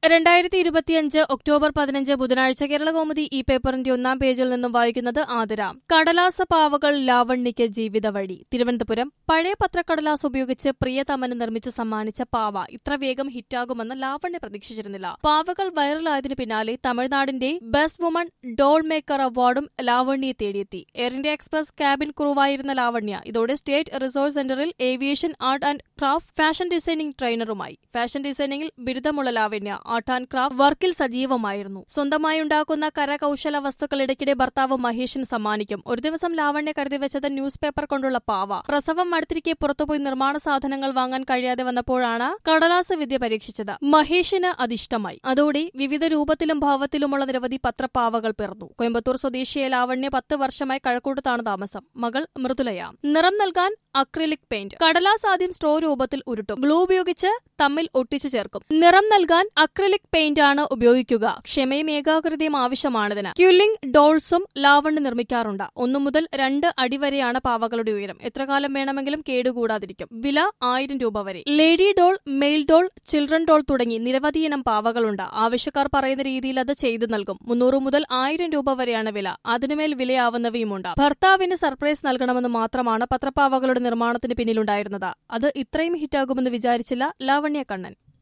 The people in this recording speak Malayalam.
രണ്ടായിരത്തി ഇരുപത്തിയഞ്ച് ഒക്ടോബർ പതിനഞ്ച് ബുധനാഴ്ച കേരളകൗമുദി ഈ പേപ്പറിന്റെ ഒന്നാം പേജിൽ നിന്നും വായിക്കുന്നത് ആതിര കടലാസ പാവകൾ ലാവണ്യയ്ക്ക് ജീവിത വഴി തിരുവനന്തപുരം പഴയ പത്രക്കടലാസ് ഉപയോഗിച്ച് പ്രിയതമന് നിർമ്മിച്ചു സമ്മാനിച്ച പാവ ഇത്ര വേഗം ഹിറ്റാകുമെന്ന് ലാവണ്യ പ്രതീക്ഷിച്ചിരുന്നില്ല പാവകൾ വൈറലായതിനു പിന്നാലെ തമിഴ്നാടിന്റെ ബെസ്റ്റ് വുമൺ ഡോൾ മേക്കർ അവാർഡും ലാവണ്യയെ തേടിയെത്തി എയർ ഇന്ത്യ എക്സ്പ്രസ് ക്യാബിൻ ക്രൂവായിരുന്ന ലാവണ്യ ഇതോടെ സ്റ്റേറ്റ് റിസോഴ്സ് സെന്ററിൽ aviation art and craft fashion designing ട്രെയിനറുമായി ഫാഷൻ ഡിസൈനിംഗിൽ ബിരുദമുള്ള ലാവണ്യ ആർട്ട് ആൻഡ് ക്രാഫ്റ്റ് വർക്കിൽ സജീവമായിരുന്നു സ്വന്തമായി ഉണ്ടാക്കുന്ന കരകൌശല വസ്തുക്കൾ ഇടയ്ക്കിടെ ഭർത്താവ് മഹേഷിന് സമ്മാനിക്കും ഒരു ദിവസം ലാവണ്യ കരുതി വെച്ചത് ന്യൂസ് പേപ്പർ കൊണ്ടുള്ള പാവ പ്രസവം അടുത്തിരിക്കെ പുറത്തുപോയി നിർമ്മാണ സാധനങ്ങൾ വാങ്ങാൻ കഴിയാതെ വന്നപ്പോഴാണ് കടലാസ് വിദ്യ പരീക്ഷിച്ചത് മഹേഷിന് അതിഷ്ടമായി അതോടെ വിവിധ രൂപത്തിലും ഭാവത്തിലുമുള്ള നിരവധി പത്രപ്പാവകൾ പിറന്നു കോയമ്പത്തൂർ സ്വദേശിയായ ലാവണ്യ പത്ത് വർഷമായി കഴക്കൂട്ടത്താണ് താമസം മകൾ മൃദുലയ നിറം നൽകാൻ അക്രിലിക് പെയിന്റ് കടലാസ് ആദ്യം സ്ട്രോ രൂപത്തിൽ ഉരുട്ടും ഗ്ലൂ ഉപയോഗിച്ച് തമ്മിൽ ഒട്ടിച്ചു ചേർക്കും നിറം നൽകാൻ അക്രിലിക് പെയിന്റ് ആണ് ഉപയോഗിക്കുക ക്ഷമയും ഏകാഗ്രതയും ആവശ്യമാണിതിന് ക്യുല്ലിംഗ് ഡോൾസും ലാവണ്യ നിർമ്മിക്കാറുണ്ട് ഒന്നു മുതൽ രണ്ട് അടി വരെയാണ് പാവകളുടെ ഉയരം എത്ര കാലം വേണമെങ്കിലും കേടുകൂടാതിരിക്കും വില ആയിരം രൂപ വരെ lady doll male doll children doll തുടങ്ങി നിരവധി ഇനം പാവകളുണ്ട് ആവശ്യക്കാർ പറയുന്ന രീതിയിൽ അത് ചെയ്തു നൽകും മുന്നൂറ് മുതൽ ആയിരം രൂപ വരെയാണ് വില അതിനുമേൽ വിലയാവുന്നവയുമുണ്ട് ഭർത്താവിന് സർപ്രൈസ് നൽകണമെന്ന് മാത്രമാണ് പത്രപ്പാവകളുടെ നിർമ്മാണത്തിന് പിന്നിലുണ്ടായിരുന്നത് അത് ഇത്രയും ഹിറ്റാകുമെന്ന് വിചാരിച്ചില്ല ലാവണ്യ കണ്ണൻ